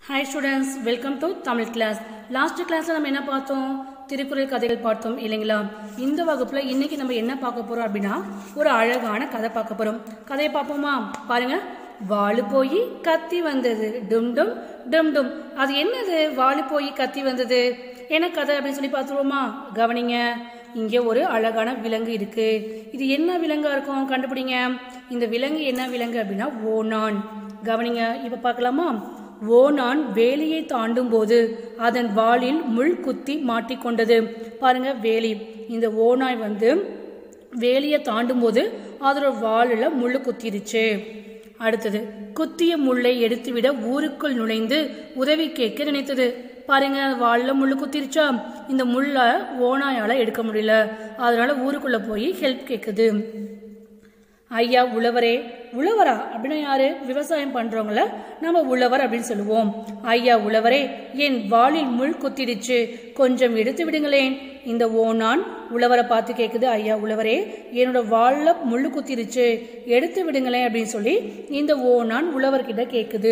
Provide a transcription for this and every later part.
hi students welcome to Tamil class last கிளாஸ்ல நம்ம என்ன பார்த்தோம் திருக்குறள் கதைகள் பார்த்தோம் இல்லைங்களா இந்த வகுப்புல இன்னைக்கு நம்ம என்ன பார்க்க போறோம் அப்படின்னா ஒரு அழகான கதை பார்க்க போறோம் கதையை பார்ப்போமா பாருங்க வாளு போய் கத்தி வந்தது டும் டும் டும் டும் அது என்னது வாளு போய் கத்தி வந்தது என்ன கதை அப்படின்னு சொல்லி பார்த்துருவோமா கவனிங்க இங்க ஒரு அழகான விலங்கு இருக்கு இது என்ன விலங்கா இருக்கும் கண்டுபிடிங்க இந்த விலங்கு என்ன விலங்கு அப்படின்னா ஓனான் கவனிங்க இப்ப பார்க்கலாமா ஓனான் வேலியை தாண்டும் போது அதன் வாளில் முள் குத்தி மாட்டிக்கொண்டது பாருங்க வேலி இந்த ஓனாய் வந்து வேலியை தாண்டும் போது அதோட வாளில் முள் குத்திருச்சு அடுத்தது குத்திய முள்ளை எடுத்துவிட ஊருக்குள் நுழைந்து உதவி கேட்க நினைத்தது பாருங்க வாளில் முள் குத்திருச்சா இந்த முள்ளை ஓனாயால எடுக்க முடியல அதனால ஊருக்குள்ள போய் ஹெல்ப் கேட்குது ஐயா உழவரே உழவரா அப்படின்னா யாரு விவசாயம் பண்றவங்கள நம்ம உழவர் அப்படின்னு சொல்லுவோம் ஐயா உழவரே என் வாளில் முள் குத்திடுச்சு கொஞ்சம் எடுத்து விடுங்களேன் இந்த ஓனான் உழவரை பார்த்து கேக்குது ஐயா உழவரே என்னோட வாள்ல முள் குத்திடுச்சு எடுத்து விடுங்களேன் அப்படின்னு சொல்லி இந்த ஓனான் உழவர்கிட்ட கேக்குது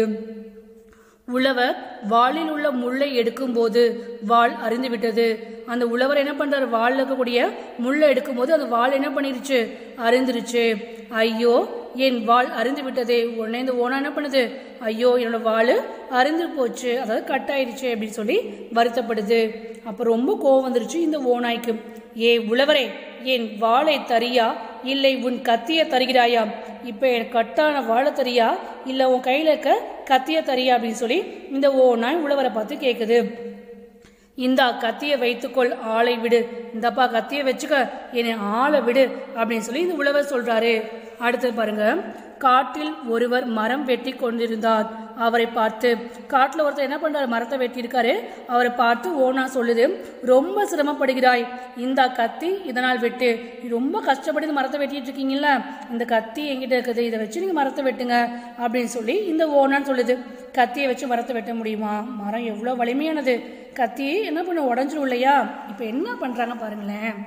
உழவர் வாளில் உள்ள முள்ளை எடுக்கும்போது வாள் அரிந்து விட்டது அந்த உழவர் என்ன பண்றாரு வாளில் இருக்கக்கூடிய முள்ளை எடுக்கும்போது அந்த வாள் என்ன பண்ணிருச்சு அரிந்துருச்சு ஐயோ என் வாள் அரிந்து விட்டதே உடனே இந்த ஓனா என்ன பண்ணுது ஐயோ என்னோட வாள் அரிந்து போச்சு அதாவது கட் ஆயிடுச்சு அப்படின்னு சொல்லி வருத்தப்படுது அப்ப ரொம்ப கோவம் வந்துருச்சு இந்த ஓனாய்க்கு ஏ உழவரே என் வாளை தரியா இல்லை உன் கத்திய தருகிறாயா இப்ப என் கட்டான வாழை தரியா இல்ல உன் கையில இருக்க கத்திய தரியா அப்படின்னு சொல்லி இந்த ஓனாய் உழவரை பார்த்து கேக்குது இந்தா கத்திய வைத்துக்கொள் ஆளை விடு இந்தப்பா கத்திய வச்சுக்க என்னை ஆளை விடு அப்படின்னு சொல்லி இந்த உழவர் சொல்றாரு அடுத்து பாருங்க காட்டில் ஒருவர் மரம் வெட்டி கொண்டிருந்தார் அவரை பார்த்து காட்டுல ஒருத்தர் என்ன பண்றாரு மரத்தை வெட்டி இருக்காரு அவரை பார்த்து ஓனா சொல்லுது ரொம்ப சிரமப்படுகிறாய் இந்த கத்தி இதனால் வெட்டு நீ ரொம்ப கஷ்டப்பட்டு இந்த மரத்தை வெட்டிட்டு இருக்கீங்கல்ல இந்த கத்தி என்கிட்ட இருக்குது இதை வச்சு நீங்க மரத்தை வெட்டுங்க அப்படின்னு சொல்லி இந்த ஓனான்னு சொல்லுது கத்தியை வச்சு மரத்தை வெட்ட முடியுமா மரம் எவ்வளோ வலிமையானது கத்தி என்ன பண்ண உடஞ்சிரும் இல்லையா இப்போ என்ன பண்றாங்க பாருங்களேன்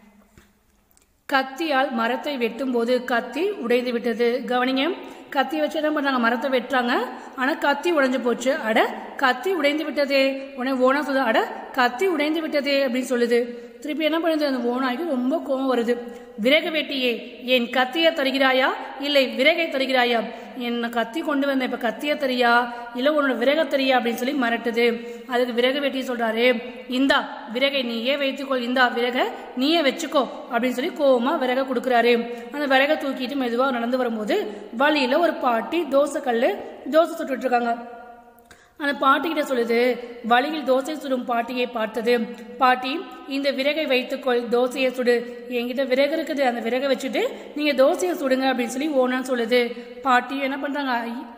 கத்தியால் மரத்தை வெட்டும் போது கத்தி உடைந்து விட்டது கவனிங்க கத்தி வச்சு என்ன பண்றாங்க மரத்தை வெட்டுறாங்க ஆனா கத்தி உடைஞ்சு போச்சு அட கத்தி உடைந்து விட்டதே உடனே ஓனா சொல்லுது அட கத்தி உடைந்து விட்டதே அப்படின்னு சொல்லுது திருப்பி என்ன பண்ணுது அந்த ஓனாய்க்கு ரொம்ப கோபம் வருது விறகு வெட்டியே என் கத்திய தருகிறாயா இல்லை விறகை தருகிறாயா என்ன கத்தி கொண்டு வந்த இப்ப கத்திய தரியா இல்ல உன்னோட விறக தரியா அப்படின்னு சொல்லி மிரட்டுது அதுக்கு விறகு வெட்டி சொல்றாரு இந்தா விறகை நீயே வைத்துக்கொள் இந்தா விறக நீயே வச்சுக்கோ அப்படின்னு சொல்லி கோவமா விறக கொடுக்குறாரு அந்த விறக தூக்கிட்டு மெதுவா நடந்து வரும்போது வழியில ஒரு பாட்டி தோசை கல்லு தோசை சுட்டுட்டு இருக்காங்க அந்த பாட்டிகிட்ட சொல்லுது வழியில் தோசை சுடும் பாட்டியை பார்த்தது பாட்டி இந்த விறகை வைத்துக்கொள் தோசையை சுடு என்கிட்ட விறகு இருக்குது அந்த விறகை வச்சுட்டு நீங்க தோசையை சுடுங்க அப்படின்னு சொல்லி ஓனான்னு சொல்லுது பாட்டி என்ன பண்றாங்க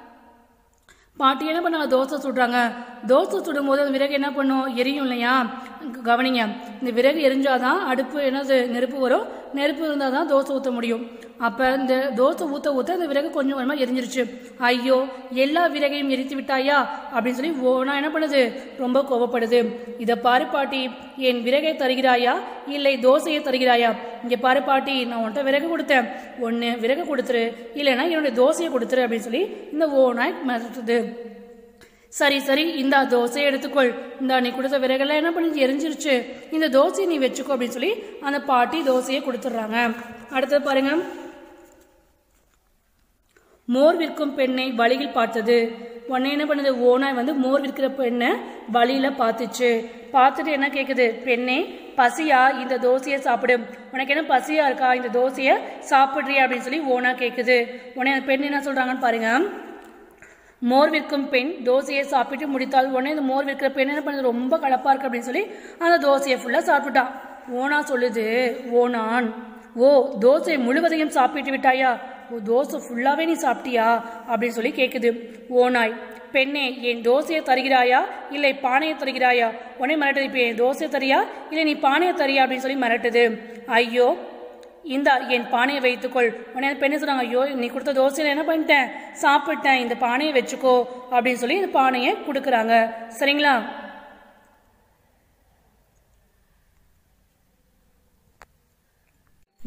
பாட்டி என்ன பண்ணாங்க தோசை சுடுறாங்க தோசை சுடும்போது அந்த விறகு என்ன பண்ணும் எரியும் இல்லையா கவனிங்க இந்த விறகு எரிஞ்சாதான் அடுப்பு என்னது நெருப்பு வரும் நெருப்பு இருந்தால் தான் தோசை ஊற்ற முடியும் அப்போ இந்த தோசை ஊற்ற ஊற்ற அந்த விறகு கொஞ்சம் கொஞ்சமாக எரிஞ்சிருச்சு ஐயோ எல்லா விறகையும் எரித்து விட்டாயா அப்படின்னு சொல்லி ஓனா என்ன பண்ணுது ரொம்ப கோவப்படுது இதை பாரு பாட்டி என் விறகை தருகிறாயா இல்லை தோசையை தருகிறாயா இங்கே பாரு பாட்டி நான் உன்கிட்ட விறகு கொடுத்தேன் ஒன்று விறகு கொடுத்துரு இல்லைன்னா என்னுடைய தோசையை கொடுத்துரு அப்படின்னு சொல்லி இந்த ஓனாய் மிரட்டுது சரி சரி இந்த தோசையை எடுத்துக்கொள் இந்த நீ கொடுத்த விறகெல்லாம் என்ன பண்ணி எரிஞ்சிருச்சு இந்த தோசையை நீ வச்சுக்கோ அப்படின்னு சொல்லி அந்த பாட்டி தோசையை கொடுத்துட்றாங்க அடுத்தது பாருங்க மோர் விற்கும் பெண்ணை வழியில் பார்த்தது உடனே என்ன பண்ணுது ஓனாய் வந்து மோர் விற்கிற பெண்ணை வழியில பார்த்துச்சு பார்த்துட்டு என்ன கேக்குது பெண்ணே பசியா இந்த தோசையை சாப்பிடு உனக்கு என்ன பசியா இருக்கா இந்த தோசையை சாப்பிடுறியா அப்படின்னு சொல்லி ஓனா கேக்குது உடனே அந்த பெண் என்ன சொல்றாங்கன்னு பாருங்க மோர் விற்கும் பெண் தோசையை சாப்பிட்டு முடித்தால் உடனே இந்த மோர் விற்கிற பெண் என்ன பண்ணுது ரொம்ப கலப்பா இருக்கு அப்படின்னு சொல்லி அந்த தோசையை ஃபுல்லா சாப்பிட்டுட்டான் ஓனா சொல்லுது ஓனான் ஓ தோசை முழுவதையும் சாப்பிட்டு விட்டாயா ஓ தோசை ஃபுல்லாவே நீ சாப்பிட்டியா அப்படின்னு சொல்லி கேக்குது ஓனாய் பெண்ணே என் தோசையை தருகிறாயா இல்லை பானையை தருகிறாயா உடனே மிரட்டுது இப்போ என் தோசையை தரியா இல்லை நீ பானையை தரியா அப்படின்னு சொல்லி மிரட்டுது ஐயோ இந்தா என் பானையை வைத்துக்கொள் உடனே பெண்ணு சொன்னாங்க ஐயோ நீ கொடுத்த தோசையில என்ன பண்ணிட்டேன் சாப்பிட்டேன் இந்த பானையை வச்சுக்கோ அப்படின்னு சொல்லி இந்த பானையை கொடுக்குறாங்க சரிங்களா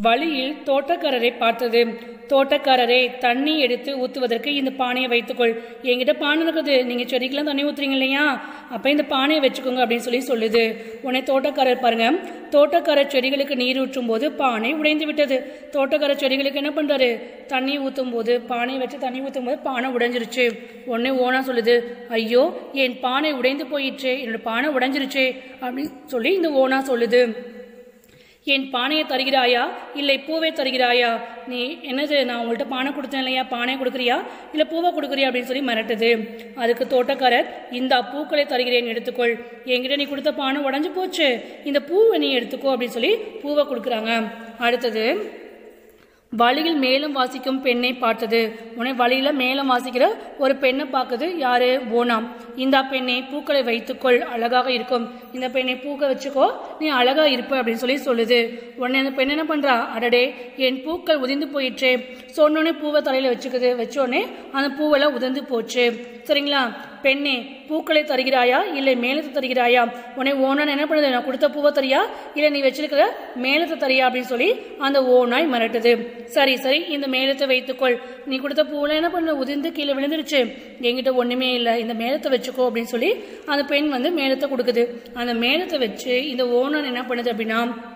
வழியில் தோட்டக்காரரை பார்த்தது தோட்டக்காரரே தண்ணி எடுத்து ஊத்துவதற்கு இந்த பானையை வைத்துக்கொள் என்கிட்ட பானை இருக்குது நீங்க செடிக்கெல்லாம் தண்ணி ஊத்துறீங்க இல்லையா அப்ப இந்த பானையை வச்சுக்கோங்க அப்படின்னு சொல்லி சொல்லுது உடனே தோட்டக்காரர் பாருங்க தோட்டக்காரர் செடிகளுக்கு நீர் ஊற்றும் போது பானை உடைந்து விட்டது தோட்டக்காரர் செடிகளுக்கு என்ன பண்றாரு தண்ணி ஊத்தும் போது பானையை வச்சு தண்ணி ஊத்தும் போது பானை உடைஞ்சிருச்சு உடனே ஓனா சொல்லுது ஐயோ என் பானை உடைந்து போயிடுச்சே என்னோட பானை உடைஞ்சிருச்சே அப்படின்னு சொல்லி இந்த ஓனா சொல்லுது என் பானையை தருகிறாயா இல்லை பூவை தருகிறாயா நீ என்னது நான் உங்கள்கிட்ட பானை கொடுத்தேன் இல்லையா பானை கொடுக்குறியா இல்லை பூவை கொடுக்குறியா அப்படின்னு சொல்லி மிரட்டுது அதுக்கு தோட்டக்காரர் இந்த பூக்களை தருகிறேன் எடுத்துக்கொள் என்கிட்ட நீ கொடுத்த பானை உடஞ்சு போச்சு இந்த பூவை நீ எடுத்துக்கோ அப்படின்னு சொல்லி பூவை கொடுக்குறாங்க அடுத்தது வழியில் மேலும் வாசிக்கும் பெண்ணை பார்த்தது உடனே வழியில மேலும் வாசிக்கிற ஒரு பெண்ணை பார்க்குது யாரு ஓனாம் இந்த பெண்ணை பூக்களை வைத்துக்கொள் அழகாக இருக்கும் இந்த பெண்ணை பூக்க வச்சுக்கோ நீ அழகா இருப்ப அப்படின்னு சொல்லி சொல்லுது உடனே அந்த பெண் என்ன பண்றா அடடே என் பூக்கள் உதிர்ந்து போயிற்றே சொன்னோடனே பூவை தலையில வச்சுக்குது வச்ச உடனே அந்த பூவெல்லாம் உதிர்ந்து போச்சு சரிங்களா பெண்ணே பூக்களை தருகிறாயா இல்லை மேலத்தை தருகிறாயா உன்னை ஓனான் என்ன பண்ணுது நான் கொடுத்த பூவை தரியா இல்லை நீ வச்சிருக்கிற மேலத்தை தரியா அப்படின்னு சொல்லி அந்த ஓனாய் மிரட்டுது சரி சரி இந்த மேலத்தை வைத்துக்கொள் நீ கொடுத்த பூவில் என்ன பண்ண உதிர்ந்து கீழே விழுந்துருச்சு என்கிட்ட ஒண்ணுமே இல்லை இந்த மேலத்தை வச்சுக்கோ அப்படின்னு சொல்லி அந்த பெண் வந்து மேலத்தை கொடுக்குது அந்த மேலத்தை வச்சு இந்த ஓனான் என்ன பண்ணுது அப்படின்னா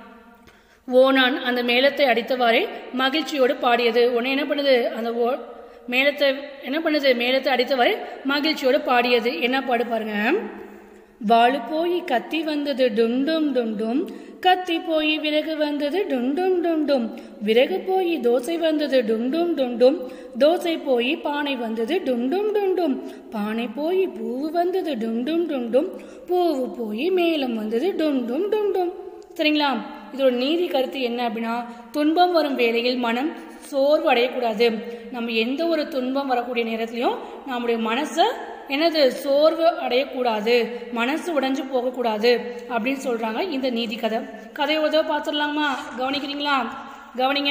ஓனான் அந்த மேளத்தை அடித்தவாறே மகிழ்ச்சியோடு பாடியது உடனே என்ன பண்ணுது அந்த ஓ மேளத்தை என்ன பண்ணுது மேளத்தை அடித்தவாறே மகிழ்ச்சியோடு பாடியது என்ன பாடு பாருங்க வாழு போய் கத்தி வந்தது டும் டும் டும் டும் கத்தி போய் விறகு வந்தது டும் டும் டும் டும் விறகு போய் தோசை வந்தது டும் டும் டும் டும் தோசை போய் பானை வந்தது டும் டும் டும் டும் பானை போய் பூவு வந்தது டும் டும் டும் டும் பூவு போய் மேலம் வந்தது டும் டும் டும் டும் சரிங்களா இதோட நீதி கருத்து என்ன அப்படின்னா துன்பம் வரும் வேளையில் மனம் சோர்வு அடையக்கூடாது நம்ம எந்த ஒரு துன்பம் வரக்கூடிய நேரத்திலையும் நம்முடைய மனசை என்னது சோர்வு அடையக்கூடாது மனசு உடைஞ்சு போகக்கூடாது அப்படின்னு சொல்றாங்க இந்த நீதி கதை கதையை உதவ பார்த்துடலாமா கவனிக்கிறீங்களா கவனிங்க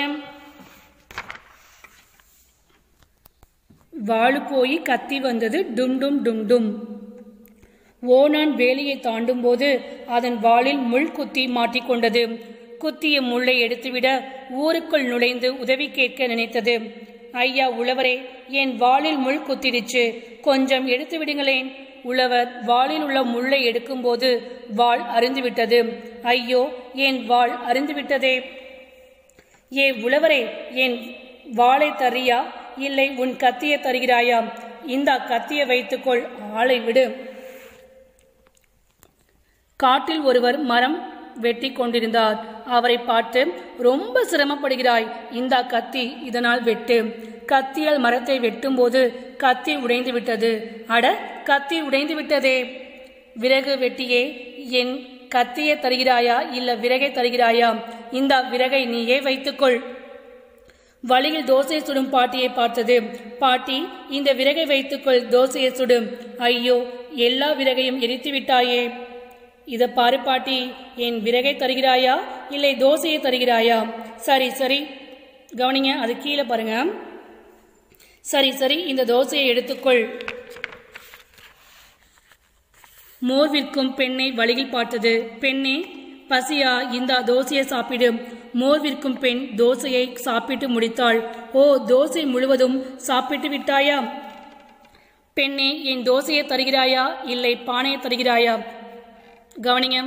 வாழு போய் கத்தி வந்தது டும் டும் டும் டும் ஓனான் வேலியை தாண்டும் போது அதன் வாளில் முள் குத்தி மாட்டிக்கொண்டது குத்திய முள்ளை எடுத்துவிட ஊருக்குள் நுழைந்து உதவி கேட்க நினைத்தது ஐயா உழவரே என் வாளில் முள் குத்திடுச்சு கொஞ்சம் எடுத்து விடுங்களேன் உழவர் வாளில் உள்ள முள்ளை எடுக்கும்போது வாள் அருந்துவிட்டது ஐயோ என் வாள் அருந்துவிட்டதே ஏ உழவரே என் வாளை தரியா இல்லை உன் கத்தியை தருகிறாயா இந்த கத்தியை வைத்துக்கொள் ஆளை விடு காட்டில் ஒருவர் மரம் வெட்டி கொண்டிருந்தார் அவரை பார்த்து ரொம்ப சிரமப்படுகிறாய் இந்த கத்தி இதனால் வெட்டு கத்தியால் மரத்தை வெட்டும்போது கத்தி உடைந்து விட்டது அட கத்தி உடைந்து விட்டதே விறகு வெட்டியே என் கத்தியை தருகிறாயா இல்ல விறகை தருகிறாயா இந்த விறகை நீயே வைத்துக்கொள் வழியில் தோசை சுடும் பாட்டியை பார்த்தது பாட்டி இந்த விறகை வைத்துக்கொள் தோசையை சுடும் ஐயோ எல்லா விறகையும் எரித்து விட்டாயே இத பாரு பாட்டி என் விறகை தருகிறாயா இல்லை தோசையை தருகிறாயா சரி சரி கவனிங்க அது கீழே பாருங்க சரி சரி இந்த தோசையை எடுத்துக்கொள் மோர் விற்கும் பெண்ணை வழியில் பார்த்தது பெண்ணே பசியா இந்த தோசையை சாப்பிடு மோர் விற்கும் பெண் தோசையை சாப்பிட்டு முடித்தாள் ஓ தோசை முழுவதும் சாப்பிட்டு விட்டாயா பெண்ணே என் தோசையை தருகிறாயா இல்லை பானையை தருகிறாயா கவனிங்க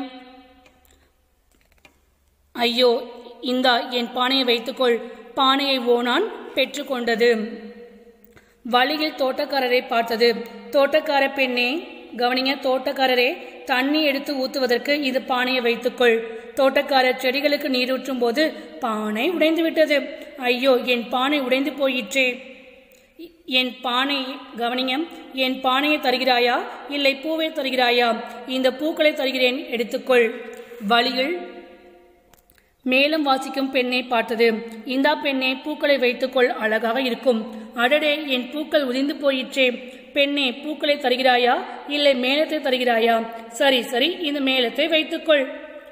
ஐயோ இந்தா என் பானையை வைத்துக்கொள் பானையை ஓனான் பெற்றுக்கொண்டது வழியில் தோட்டக்காரரை பார்த்தது தோட்டக்கார பெண்ணே கவனிங்க தோட்டக்காரரே தண்ணி எடுத்து ஊத்துவதற்கு இது பானையை வைத்துக்கொள் தோட்டக்காரர் செடிகளுக்கு நீரூற்றும் போது பானை உடைந்து விட்டது ஐயோ என் பானை உடைந்து போயிற்றே என் பானை கவனிங்க என் பானையை தருகிறாயா இல்லை பூவை தருகிறாயா இந்த பூக்களை தருகிறேன் எடுத்துக்கொள் வழியில் மேலும் வாசிக்கும் பெண்ணை பார்த்தது இந்தா பெண்ணே பூக்களை வைத்துக்கொள் அழகாக இருக்கும் அடடே என் பூக்கள் உதிர்ந்து போயிற்றே பெண்ணே பூக்களை தருகிறாயா இல்லை மேளத்தை தருகிறாயா சரி சரி இந்த மேளத்தை வைத்துக்கொள்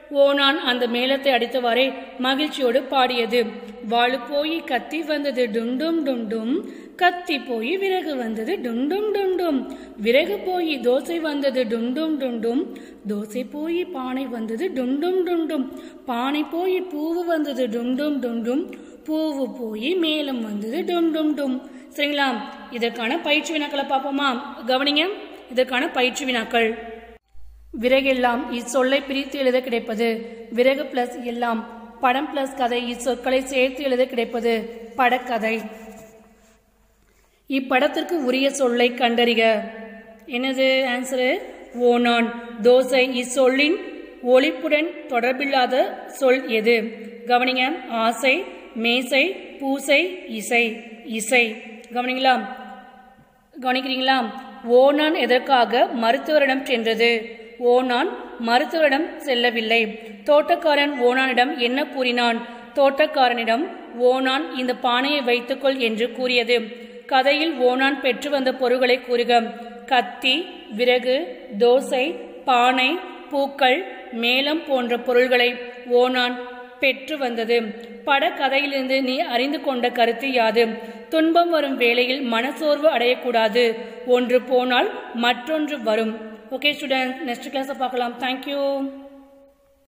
ஓனான் அந்த மேளத்தை அடித்தவாறே மகிழ்ச்சியோடு பாடியது வாழு போய் கத்தி வந்தது டுண்டும் டுண்டும் கத்தி போய் விறகு வந்தது டுண்டும் டுண்டும் விறகு போய் தோசை வந்தது டுண்டும் டுண்டும் தோசை போய் பானை வந்தது டுண்டும் டுண்டும் பானை போய் பூவு வந்தது டுண்டும் டுண்டும் பூவு போய் மேலம் வந்தது டுண்டும் டும் சரிங்களா இதற்கான பயிற்சி வினாக்களை பார்ப்போமா கவனிங்க இதற்கான பயிற்சி வினாக்கள் விறகெல்லாம் இச்சொல்லை பிரித்து எழுத கிடைப்பது விறகு பிளஸ் எல்லாம் படம் பிளஸ் கதை இச்சொற்களை சேர்த்து எழுத கிடைப்பது படக்கதை இப்படத்திற்கு உரிய சொல்லை கண்டறிக என்னது ஆன்சரு ஓனான் தோசை இச்சொல்லின் ஒழிப்புடன் தொடர்பில்லாத சொல் எது கவனிங்க ஆசை மேசை பூசை இசை இசை கவனிங்களா கவனிக்கிறீங்களா ஓனான் எதற்காக மருத்துவரிடம் சென்றது ஓனான் மருத்துவரிடம் செல்லவில்லை தோட்டக்காரன் ஓனானிடம் என்ன கூறினான் தோட்டக்காரனிடம் ஓனான் இந்த பானையை வைத்துக்கொள் என்று கூறியது கதையில் ஓனான் பெற்று வந்த பொருள்களை கூறுக கத்தி விறகு தோசை பானை பூக்கள் மேளம் போன்ற பொருள்களை ஓனான் பெற்று வந்தது படக்கதையிலிருந்து நீ அறிந்து கொண்ட கருத்து யாது துன்பம் வரும் வேளையில் மனசோர்வு அடையக்கூடாது ஒன்று போனால் மற்றொன்று வரும் ஓகே ஸ்டூடெண்ட் நெக்ஸ்ட் கிளாஸை பார்க்கலாம் தேங்க்யூ